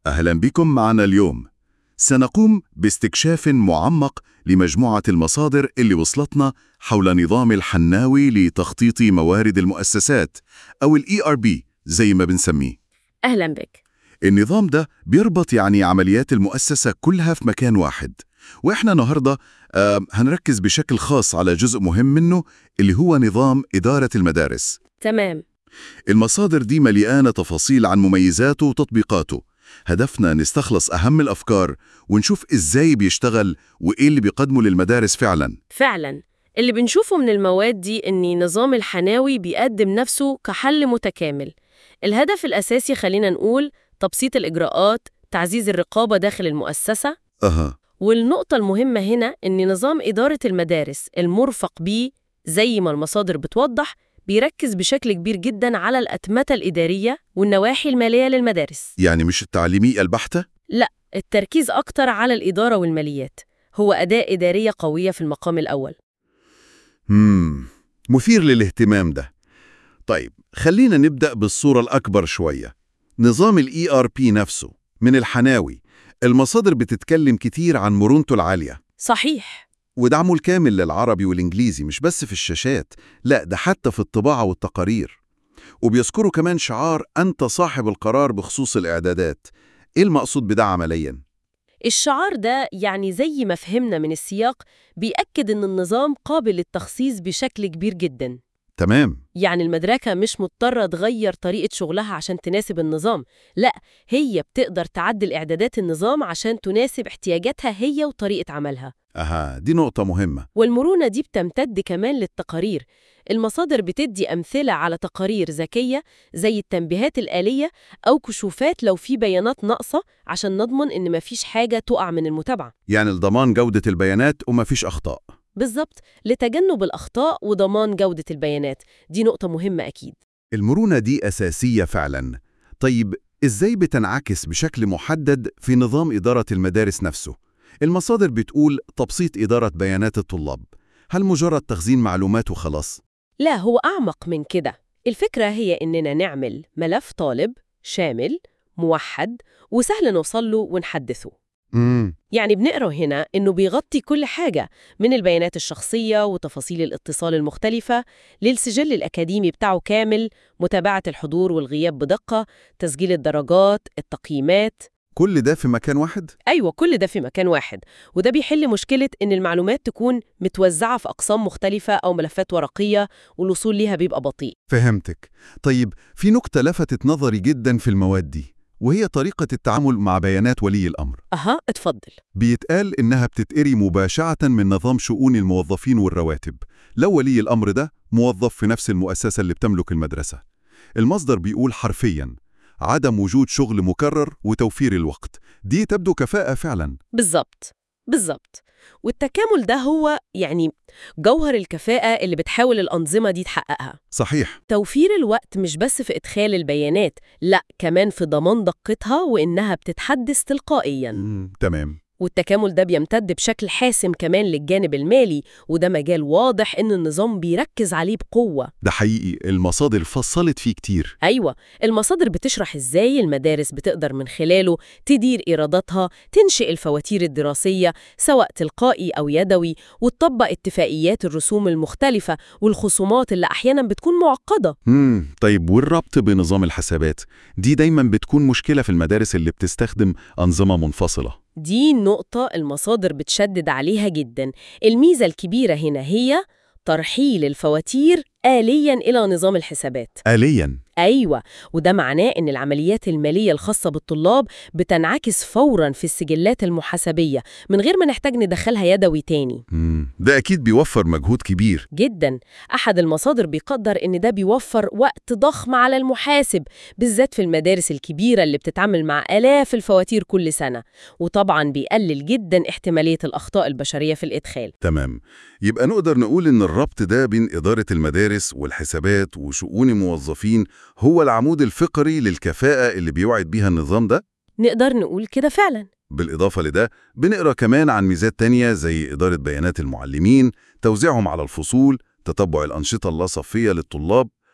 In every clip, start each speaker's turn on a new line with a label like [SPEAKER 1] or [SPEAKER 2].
[SPEAKER 1] أهلا بكم معنا اليوم سنقوم باستكشاف معمق لمجموعة المصادر اللي وصلتنا حول نظام الحناوي لتخطيط موارد المؤسسات أو ال ERB زي ما بنسميه
[SPEAKER 2] أهلا بك
[SPEAKER 1] النظام ده بيربط يعني عمليات المؤسسة كلها في مكان واحد وإحنا النهاردة آه هنركز بشكل خاص على جزء مهم منه اللي هو نظام إدارة المدارس
[SPEAKER 2] تمام
[SPEAKER 1] المصادر دي مليانة تفاصيل عن مميزاته وتطبيقاته هدفنا نستخلص أهم الأفكار ونشوف إزاي بيشتغل وإيه اللي بيقدمه للمدارس فعلا
[SPEAKER 2] فعلا اللي بنشوفه من المواد دي إن نظام الحناوي بيقدم نفسه كحل متكامل الهدف الأساسي خلينا نقول تبسيط الإجراءات تعزيز الرقابة داخل المؤسسة
[SPEAKER 1] أها
[SPEAKER 2] والنقطة المهمة هنا إن نظام إدارة المدارس المرفق بيه زي ما المصادر بتوضح بيركز بشكل كبير جدا على الأتمتة الإدارية والنواحي المالية للمدارس
[SPEAKER 1] يعني مش التعليمية البحتة؟
[SPEAKER 2] لا التركيز أكتر على الإدارة والماليات هو أداة إدارية قوية في المقام الأول
[SPEAKER 1] مم. مثير للاهتمام ده طيب خلينا نبدأ بالصورة الأكبر شوية نظام ال ERP نفسه من الحناوي المصادر بتتكلم كتير عن مرونته العالية
[SPEAKER 2] صحيح
[SPEAKER 1] ودعمه الكامل للعربي والإنجليزي مش بس في الشاشات لا ده حتى في الطباعة والتقارير وبيذكروا كمان شعار أنت صاحب القرار بخصوص الإعدادات إيه المقصود بده عملياً؟
[SPEAKER 2] الشعار ده يعني زي ما فهمنا من السياق بيأكد إن النظام قابل للتخصيص بشكل كبير جدا
[SPEAKER 1] تمام
[SPEAKER 2] يعني المدركة مش مضطرة تغير طريقة شغلها عشان تناسب النظام لا هي بتقدر تعدل إعدادات النظام عشان تناسب احتياجاتها هي وطريقة عملها
[SPEAKER 1] أها دي نقطة مهمة
[SPEAKER 2] والمرونة دي بتمتد كمان للتقارير المصادر بتدي أمثلة على تقارير ذكية زي التنبيهات الآلية أو كشوفات لو في بيانات ناقصة عشان نضمن إن مفيش حاجة تقع من المتابعة
[SPEAKER 1] يعني لضمان جودة البيانات ومفيش أخطاء
[SPEAKER 2] بالظبط لتجنب الأخطاء وضمان جودة البيانات دي نقطة مهمة أكيد
[SPEAKER 1] المرونة دي أساسية فعلا طيب إزاي بتنعكس بشكل محدد في نظام إدارة المدارس نفسه؟ المصادر بتقول تبسيط إدارة بيانات الطلاب هل مجرد تخزين معلومات وخلاص؟
[SPEAKER 2] لا هو أعمق من كده الفكرة هي إننا نعمل ملف طالب شامل موحد وسهل نوصل له ونحدثه
[SPEAKER 1] امم
[SPEAKER 2] يعني بنقرأ هنا إنه بيغطي كل حاجة من البيانات الشخصية وتفاصيل الاتصال المختلفة للسجل الأكاديمي بتاعه كامل متابعة الحضور والغياب بدقة تسجيل الدرجات التقييمات
[SPEAKER 1] كل ده في مكان واحد؟
[SPEAKER 2] أيوة كل ده في مكان واحد وده بيحل مشكلة إن المعلومات تكون متوزعة في أقسام مختلفة أو ملفات ورقية والوصول ليها بيبقى بطيء
[SPEAKER 1] فهمتك طيب في نقطة لفتت نظري جدا في المواد دي وهي طريقة التعامل مع بيانات ولي الأمر
[SPEAKER 2] أها اتفضل
[SPEAKER 1] بيتقال إنها بتتقري مباشرة من نظام شؤون الموظفين والرواتب لو ولي الأمر ده موظف في نفس المؤسسة اللي بتملك المدرسة المصدر بيقول حرفياً عدم وجود شغل مكرر وتوفير الوقت دي تبدو كفاءة فعلاً
[SPEAKER 2] بالظبط بالظبط والتكامل ده هو يعني جوهر الكفاءة اللي بتحاول الأنظمة دي تحققها
[SPEAKER 1] صحيح
[SPEAKER 2] توفير الوقت مش بس في إدخال البيانات لا كمان في ضمان دقتها وإنها بتتحدث تلقائياً
[SPEAKER 1] مم. تمام
[SPEAKER 2] والتكامل ده بيمتد بشكل حاسم كمان للجانب المالي وده مجال واضح إن النظام بيركز عليه بقوة
[SPEAKER 1] ده حقيقي المصادر فصلت فيه كتير
[SPEAKER 2] أيوة المصادر بتشرح إزاي المدارس بتقدر من خلاله تدير إيراداتها تنشئ الفواتير الدراسية سواء تلقائي أو يدوي وتطبق اتفاقيات الرسوم المختلفة والخصومات اللي أحيانا بتكون معقدة
[SPEAKER 1] مم. طيب والربط بنظام الحسابات دي دايما بتكون مشكلة في المدارس اللي بتستخدم أنظمة منفصلة
[SPEAKER 2] دي النقطة المصادر بتشدد عليها جدا الميزة الكبيرة هنا هي ترحيل الفواتير آلياً إلى نظام الحسابات
[SPEAKER 1] آليا
[SPEAKER 2] أيوة وده معناه إن العمليات المالية الخاصة بالطلاب بتنعكس فوراً في السجلات المحاسبية من غير ما نحتاج ندخلها يدوي تاني
[SPEAKER 1] مم. ده أكيد بيوفر مجهود كبير
[SPEAKER 2] جدا أحد المصادر بيقدر إن ده بيوفر وقت ضخم على المحاسب بالذات في المدارس الكبيرة اللي بتتعامل مع آلاف الفواتير كل سنة وطبعا بيقلل جدا احتمالية الأخطاء البشرية في الإدخال
[SPEAKER 1] تمام يبقى نقدر نقول إن الربط ده بين إدارة المدارس والحسابات وشؤون الموظفين هو العمود الفقري للكفاءة اللي بيوعد بيها النظام ده
[SPEAKER 2] نقدر نقول كده فعلا
[SPEAKER 1] بالإضافة لده بنقرأ كمان عن ميزات تانية زي إدارة بيانات المعلمين توزيعهم على الفصول تتبع الأنشطة اللاصفية للطلاب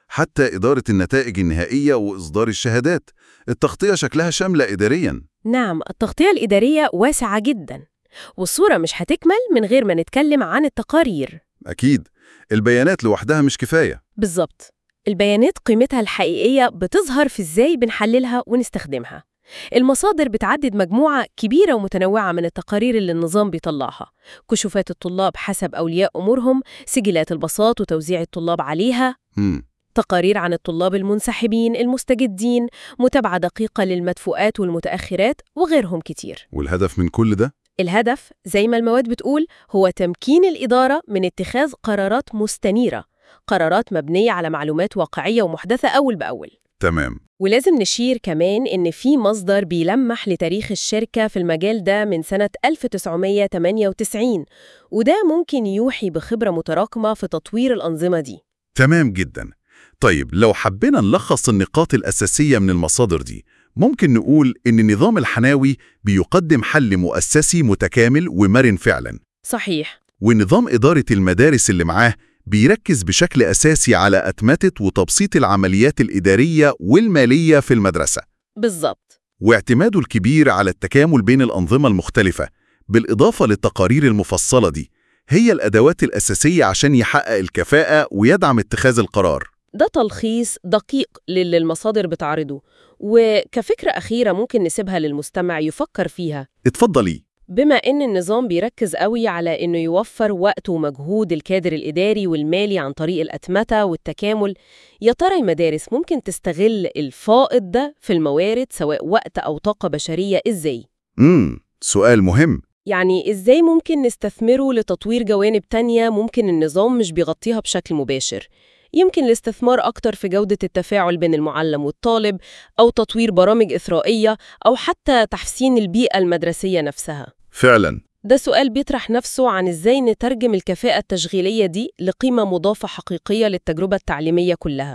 [SPEAKER 1] حتى إدارة النتائج النهائية وإصدار الشهادات التغطية شكلها شاملة إدارياً
[SPEAKER 2] نعم التغطية الإدارية واسعة جدا والصورة مش هتكمل من غير ما نتكلم عن التقارير
[SPEAKER 1] أكيد البيانات لوحدها مش كفاية
[SPEAKER 2] بالظبط البيانات قيمتها الحقيقية بتظهر في إزاي بنحللها ونستخدمها المصادر بتعدد مجموعة كبيرة ومتنوعة من التقارير اللي النظام بيطلعها كشوفات الطلاب حسب أولياء أمورهم سجلات البساط وتوزيع الطلاب عليها
[SPEAKER 1] مم.
[SPEAKER 2] تقارير عن الطلاب المنسحبين المستجدين متابعة دقيقة للمدفوعات والمتأخرات وغيرهم كتير
[SPEAKER 1] والهدف من كل ده
[SPEAKER 2] الهدف زي ما المواد بتقول هو تمكين الإدارة من اتخاذ قرارات مستنيرة قرارات مبنية على معلومات واقعية ومحدثة أول بأول
[SPEAKER 1] تمام
[SPEAKER 2] ولازم نشير كمان إن في مصدر بيلمح لتاريخ الشركة في المجال ده من سنة 1998 وده ممكن يوحي بخبرة متراكمة في تطوير الأنظمة دي
[SPEAKER 1] تمام جدا طيب لو حبينا نلخص النقاط الأساسية من المصادر دي ممكن نقول إن النظام الحناوي بيقدم حل مؤسسي متكامل ومرن فعلا
[SPEAKER 2] صحيح
[SPEAKER 1] ونظام إدارة المدارس اللي معاه بيركز بشكل أساسي على أتمتة وتبسيط العمليات الإدارية والمالية في المدرسة
[SPEAKER 2] بالظبط
[SPEAKER 1] واعتماده الكبير على التكامل بين الأنظمة المختلفة بالإضافة للتقارير المفصلة دي هي الأدوات الأساسية عشان يحقق الكفاءة ويدعم اتخاذ القرار
[SPEAKER 2] ده تلخيص دقيق للي المصادر بتعرضه وكفكرة أخيرة ممكن نسيبها للمستمع يفكر فيها
[SPEAKER 1] اتفضلي
[SPEAKER 2] بما إن النظام بيركز قوي على إنه يوفر وقت ومجهود الكادر الإداري والمالي عن طريق الأتمتة والتكامل يا ترى المدارس ممكن تستغل الفائض ده في الموارد سواء وقت أو طاقة بشرية إزاي؟
[SPEAKER 1] امم سؤال مهم
[SPEAKER 2] يعني إزاي ممكن نستثمره لتطوير جوانب تانية ممكن النظام مش بيغطيها بشكل مباشر؟ يمكن الاستثمار أكتر في جودة التفاعل بين المعلم والطالب أو تطوير برامج إثرائية أو حتى تحسين البيئة المدرسية نفسها
[SPEAKER 1] فعلا
[SPEAKER 2] ده سؤال بيطرح نفسه عن إزاي نترجم الكفاءة التشغيلية دي لقيمة مضافة حقيقية للتجربة التعليمية كلها